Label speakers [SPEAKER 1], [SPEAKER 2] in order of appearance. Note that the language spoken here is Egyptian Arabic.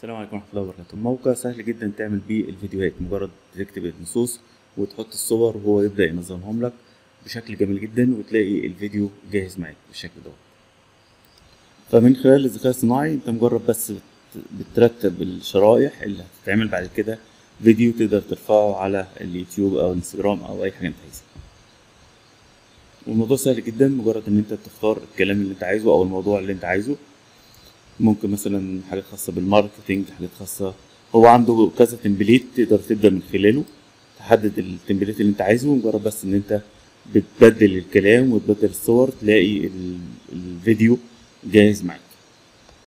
[SPEAKER 1] السلام عليكم ورحمة الله وبركاته الموقع سهل جدا تعمل بيه الفيديوهات مجرد تكتب النصوص وتحط الصور وهو يبدأ ينظمهم لك بشكل جميل جدا وتلاقي الفيديو جاهز معاك بالشكل ده فمن خلال الذكاء الصناعي انت مجرد بس بت- بترتب الشرائح اللي هتتعمل بعد كده فيديو تقدر ترفعه على اليوتيوب او انستجرام او اي حاجة انت عايزها والموضوع سهل جدا مجرد ان انت تختار الكلام اللي انت عايزه او الموضوع اللي انت عايزه ممكن مثلا حاجات خاصة بالماركتينج حاجات خاصة هو عنده كذا تمبليت تقدر تبدأ من خلاله تحدد التمبليت اللي انت عايزه مجرد بس ان انت بتبدل الكلام وتبدل الصور تلاقي ال- الفيديو جاهز معاك